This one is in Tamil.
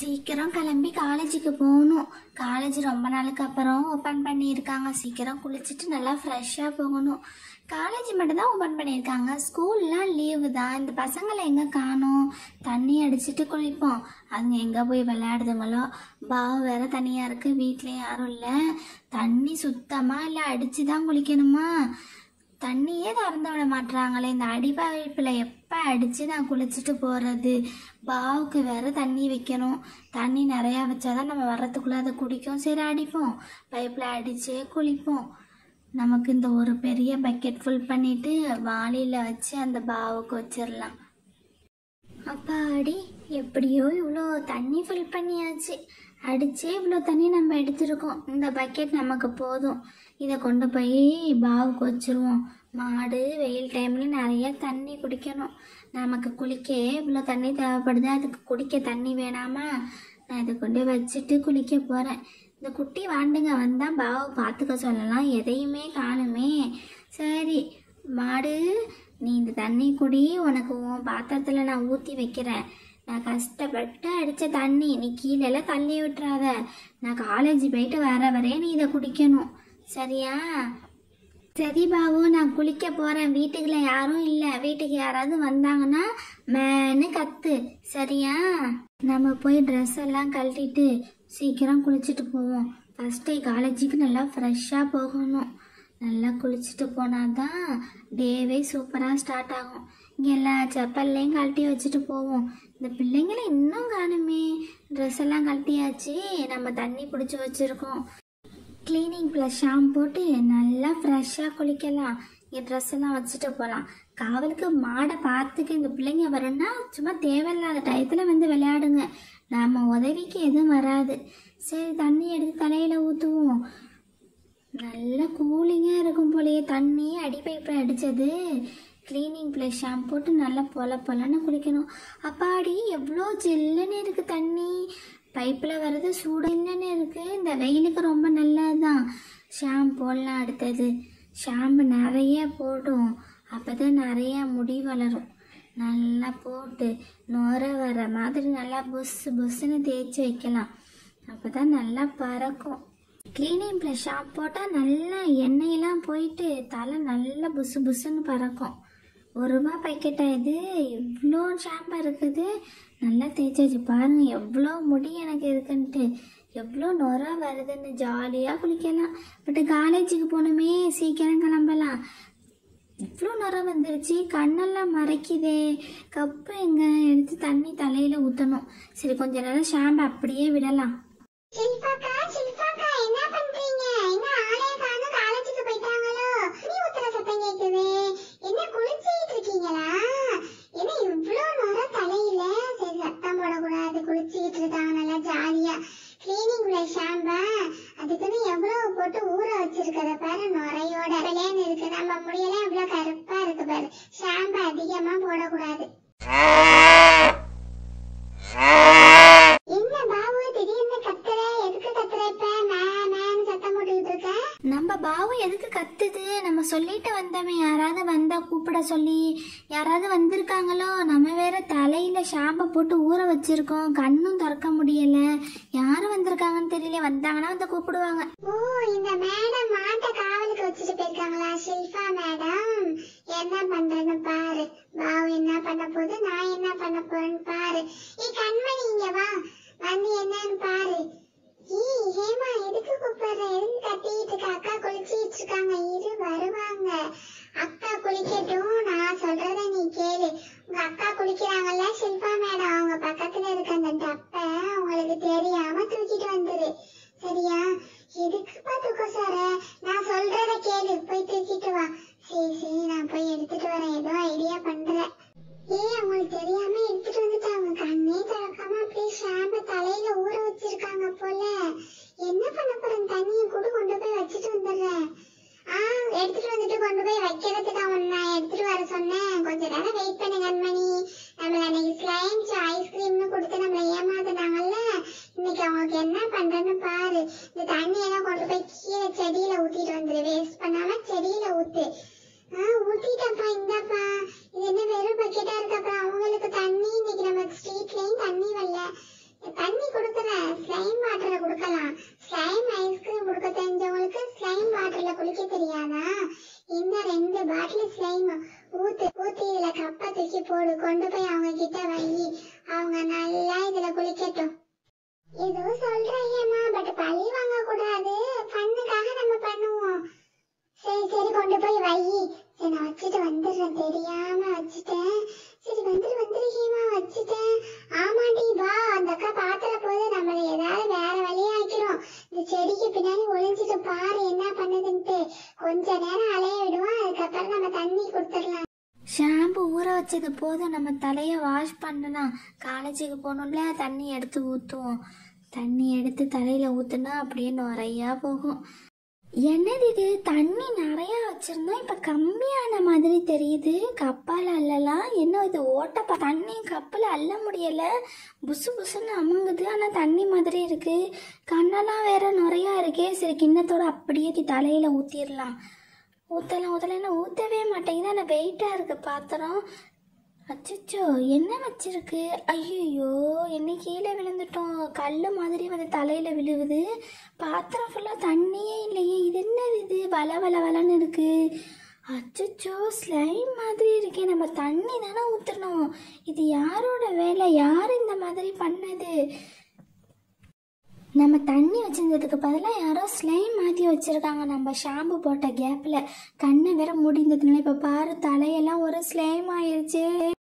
சீக்கிரம் கிளம்பி காலேஜுக்கு போகணும் காலேஜ் ரொம்ப நாளுக்கு அப்புறம் ஓப்பன் பண்ணியிருக்காங்க சீக்கிரம் குளிச்சுட்டு நல்லா ஃப்ரெஷ்ஷாக போகணும் காலேஜ் மட்டும் தான் ஓப்பன் பண்ணியிருக்காங்க ஸ்கூல்லாம் லீவு தான் இந்த பசங்களை எங்கே காணோம் தண்ணி அடிச்சிட்டு குளிப்போம் அதுங்க எங்கே போய் விளையாடுதுங்களோ பாவ வேற தனியாக இருக்குது வீட்டில் யாரும் இல்லை தண்ணி சுத்தமாக இல்லை அடித்து தான் குளிக்கணுமா தண்ணியே திறந்து விட மாட்றாங்களே இந்த அடிப்பைப்பில் எப்போ அடித்து நான் குளிச்சுட்டு போகிறது பாவுக்கு வேற தண்ணி வைக்கணும் தண்ணி நிறையா வச்சாதான் நம்ம வர்றதுக்குள்ளே அதை குடிக்கும் சரி அடிப்போம் பைப்பில் அடிச்சே குளிப்போம் நமக்கு இந்த ஒரு பெரிய பக்கெட் ஃபுல் பண்ணிட்டு வாளியில் வச்சு அந்த பாவுக்கு வச்சிடலாம் அப்பாடி எப்படியோ இவ்வளோ தண்ணி ஃபில் பண்ணியாச்சு அடிச்சே இவ்வளோ தண்ணி நம்ம எடுத்திருக்கோம் இந்த பக்கெட் நமக்கு போதும் இதை கொண்டு போய் பாவுக்கு வச்சிருவோம் மாடு வெயில் டைமில் நிறைய தண்ணி குடிக்கணும் நமக்கு குளிக்க இவ்வளோ தண்ணி தேவைப்படுது அதுக்கு குடிக்க தண்ணி வேணாமா நான் இதை கொண்டு போய் வச்சுட்டு குளிக்க போகிறேன் இந்த குட்டி வாண்டுங்க வந்தால் பாவை பார்த்துக்க சொல்லலாம் எதையுமே காணுமே சரி மாடு நீ இந்த தண்ணி குடி உனக்கு உன் பாத்திரத்தில் நான் ஊற்றி வைக்கிறேன் நான் கஷ்டப்பட்டு அடித்த தண்ணி நீ கீழெல்லாம் தள்ளி விட்டுறாத நான் காலேஜ் போயிட்டு வர வரையே நீ இதை குடிக்கணும் சரியா சரி பாபு நான் குளிக்க போகிறேன் வீட்டுக்குள்ள யாரும் இல்லை வீட்டுக்கு யாராவது வந்தாங்கன்னா மேனு கத்து சரியா நம்ம போய் ட்ரெஸ் எல்லாம் கழட்டிட்டு சீக்கிரம் குளிச்சுட்டு போவோம் ஃபஸ்ட் டே காலேஜுக்கு நல்லா ஃப்ரெஷ்ஷாக போகணும் நல்லா குளிச்சுட்டு போனால் தான் டேவே சூப்பராக ஸ்டார்ட் ஆகும் இங்கே எல்லா செப்பல்லையும் கழட்டி வச்சுட்டு போவோம் இந்த பிள்ளைங்களை இன்னும் காணுமே ட்ரெஸ் எல்லாம் கழட்டியாச்சு நம்ம தண்ணி பிடிச்சி வச்சுருக்கோம் க்ளீனிங் ப்ளஸ் ஷாம்பு போட்டு நல்லா ஃப்ரெஷ்ஷாக குளிக்கலாம் இங்கே ட்ரெஸ் எல்லாம் வச்சுட்டு போகலாம் காவலுக்கு மாடை பார்த்துக்க இந்த பிள்ளைங்க வரணும்னா சும்மா தேவையில்லாத டயத்தில் வந்து விளையாடுங்க நம்ம உதவிக்கு எதுவும் வராது சரி தண்ணி எடுத்து தலையில் ஊற்றுவோம் நல்ல கூலிங்காக இருக்கும் போலயே தண்ணி அடிப்பைப்பில் அடித்தது க்ளீனிங் ப்ளஸ் ஷாம்பு போட்டு நல்லா பொல பொலன்னு குளிக்கணும் அப்பாடி எவ்வளோ ஜில்லுன்னு இருக்குது தண்ணி பைப்பில் வர்றது சூடு இல்லைன்னு இருக்குது இந்த வெயிலுக்கு ரொம்ப நல்லதுதான் ஷாம்புலாம் அடுத்தது ஷாம்பு நிறைய போடும் அப்போ தான் நிறைய முடி வளரும் நல்லா போட்டு நுர வர மாதிரி நல்லா புஸ்ஸு புஸ்ஸுன்னு தேய்ச்சி வைக்கலாம் அப்போ தான் நல்லா பறக்கும் க்ளீனிங் ப்ளஸ் ஷாம்பு போட்டால் நல்லா எண்ணெயெல்லாம் போயிட்டு தலை நல்லா புசு புசுன்னு பறக்கும் ஒரு ரூபா பாக்கெட்டா இது இவ்வளோ ஷாம்பு இருக்குது நல்லா தேய்ச்சாச்சு பாருங்க எவ்வளோ முடி எனக்கு இருக்குன்ட்டு எவ்வளோ நுர வருதுன்னு ஜாலியாக குளிக்கலாம் பட் காலேஜுக்கு போகணுமே சீக்கிரம் கிளம்பலாம் இவ்வளோ நுர வந்துருச்சு கண்ணெல்லாம் மறைக்குதே கப்பு எங்க எடுத்து தண்ணி தலையில் ஊற்றணும் சரி கொஞ்ச நேரம் ஷாம்பு அப்படியே விடலாம் ஷில்பாக்கா ஷில்பாக்கா என்ன பண்றீங்க என்ன ஆளே காணோம் காலேஜுக்கு போயிட்டாங்களோ நீ ஊத்துற சத்தம் கேக்குது என்ன குளிச்சிட்டு இருக்கீங்களா என்ன இவ்ளோ நேரம் தலையில சரி சத்தம் போடக்கூடாது குளிச்சிட்டு இருக்காங்க நல்லா ஜாலியா கிளீனிங் உள்ள ஷாம்பா அதுக்குன்னு எவ்வளவு போட்டு ஊற வச்சிருக்கத பாரு நுரையோட வெள்ளையன்னு இருக்கு நம்ம முடியெல்லாம் எவ்வளவு கருப்பா இருக்கு பாரு ஷாம்பு அதிகமா போடக்கூடாது என்ன பாபு திடீர்னு கத்துற எதுக்கு கத்துற இப்ப மே மேன்னு சத்தம் போட்டுக்கிட்டு இருக்க நம்ம பாவு எதுக்கு கத்துது நம்ம சொல்லிட்டு வந்தோமே யாராவது வந்தா கூப்பிட சொல்லி யாராவது வந்திருக்காங்களோ நம்ம வேற தலையில ஷாம்பை போட்டு ஊற வச்சிருக்கோம் கண்ணும் திறக்க முடியல யாரு வந்திருக்காங்கன்னு தெரியல வந்தாங்கன்னா வந்து கூப்பிடுவாங்க ஓ இந்த மேடம் மாட்டை காவலுக்கு வச்சுட்டு போயிருக்காங்களா ஷில்பா மேடம் என்ன பண்றேன்னு பாரு பாவு என்ன பண்ண போகுது நான் என்ன பண்ண போறேன்னு பாரு ஏ கண்மணி இங்க வா வந்து என்னன்னு பாரு ஈ ஹேமா எதுக்கு கூப்பிடுற எதுக்கு கத்திட்டு இருக்க அக்கா குளிச்சிட்டு இருக்காங்க இரு வருவாங்க அக்கா குளிக்கட்டும் நான் சொல்றத நீ கேளு உங்க அக்கா குளிக்கிறாங்கல்ல ஷில்பா மேடம் அவங்க பக்கத்துல இருக்க அந்த டப்பை உங்களுக்கு தெரியாம தூக்கிட்டு வந்துரு சரியா எதுக்குப்பா தூக்க சார நான் சொல்றத கேளு போய் தூக்கிட்டு வா சரி சரி நான் போய் எடுத்துட்டு வரேன் ஏதோ ஐடியா பண்றேன் ஏய் அவங்களுக்கு தெரியாம எடுத்துட்டு வந்துட்டாங்க கண்ணே திறக்காம அப்படியே ஷாம்பு தலையில ஊற வச்சிருக்காங்க போல என்ன பண்ண போறேன் தண்ணியை கூட கொண்டு போய் வச்சுட்டு வந்துடுறேன் ஆ எடுத்துட்டு வந்துட்டு கொண்டு போய் வைக்கிறதுக்கு அவன் நான் எடுத்துட்டு வர சொன்னேன் கொஞ்ச நேரம் வெயிட் பண்ணு கண்மணி நம்மள அன்னைக்கு ஸ்லைம் ஐஸ்கிரீம்னு கொடுத்து நம்மள ஏமாத்துனாங்கல்ல இன்னைக்கு அவங்களுக்கு என்ன பண்றேன்னு பாரு இந்த தண்ணியெல்லாம் கொண்டு போய் கீழே செடியில ஊத்திட்டு வந்துரு வேஸ்ட் பண்ணாம செடியில ஊத்து ஆ ஊத்திட்டப்பா இந்தாப்பா இது என்ன வெறும் பக்கெட்டா இருக்கப்பா அவங்களுக்கு தண்ணி இன்னைக்கு நம்ம ஸ்ட்ரீட்லயும் தண்ணி வரல தண்ணி கூட போடு கொண்டு போய் அவங்க கிட்ட வை அவங்க நல்லா இதுல குளிக்கட்டும் ஏதோ சொல்றேம்மா பட் பழி வாங்க கூடாது பண்ணுக்காக நம்ம பண்ணுவோம் சரி சரி கொண்டு போய் வை சரி நான் வச்சுட்டு வந்துடுறேன் தெரியாம வச்சுட்டேன் சரி வந்துரு வந்துரு ஹீமா வச்சுட்டேன் ஆமாண்டி வா அந்த அக்கா பாத்திர போது நம்மள ஏதாவது வேற வழியா ஆக்கிறோம் இந்த செடிக்கு பின்னாடி ஒளிஞ்சிட்டு பாரு என்ன பண்ணுதுன்ட்டு கொஞ்ச நேரம் அலைய விடுவோம் அதுக்கப்புறம் நம்ம தண்ணி கொடுத்துடலாம் ஷாம்பு ஊற வச்சது போதும் நம்ம தலையை வாஷ் பண்ணலாம் காலேஜுக்கு போகணும்ல தண்ணி எடுத்து ஊற்றுவோம் தண்ணி எடுத்து தலையில் ஊற்றுனா அப்படியே நிறையா போகும் என்னது இது தண்ணி நிறையா வச்சுருந்தோம் இப்போ கம்மியான மாதிரி தெரியுது கப்பால் அள்ளலாம் என்ன இது ஓட்டப்பா தண்ணி கப்பில் அள்ள முடியலை புசு புசுன்னு அமுங்குது ஆனால் தண்ணி மாதிரி இருக்குது கண்ணெல்லாம் வேற நிறையா இருக்கே சரி கிண்ணத்தோட அப்படியே தலையில் ஊற்றிடலாம் ஊற்றலாம் ஊற்றலாம் ஊற்றவே மாட்டேங்குது ஆனால் வெயிட்டாக இருக்குது பாத்திரம் அச்சச்சோ என்ன வச்சிருக்கு ஐயோ என்ன கீழே விழுந்துட்டோம் கல் மாதிரி வந்து தலையில் விழுவுது பாத்திரம் ஃபுல்லாக தண்ணியே இல்லையே இது என்னது இது வள வள வளன்னு இருக்கு அச்சச்சோ ஸ்லைம் மாதிரி இருக்கே நம்ம தண்ணி தானே ஊற்றணும் இது யாரோட வேலை யார் இந்த மாதிரி பண்ணது நம்ம தண்ணி வச்சிருந்ததுக்கு பதிலாக யாரோ ஸ்லைம் மாற்றி வச்சுருக்காங்க நம்ம ஷாம்பு போட்ட கேப்பில் கண்ணை வேற முடிந்ததுனால இப்போ பாரு தலையெல்லாம் ஒரு ஸ்லைம் ஆயிருச்சு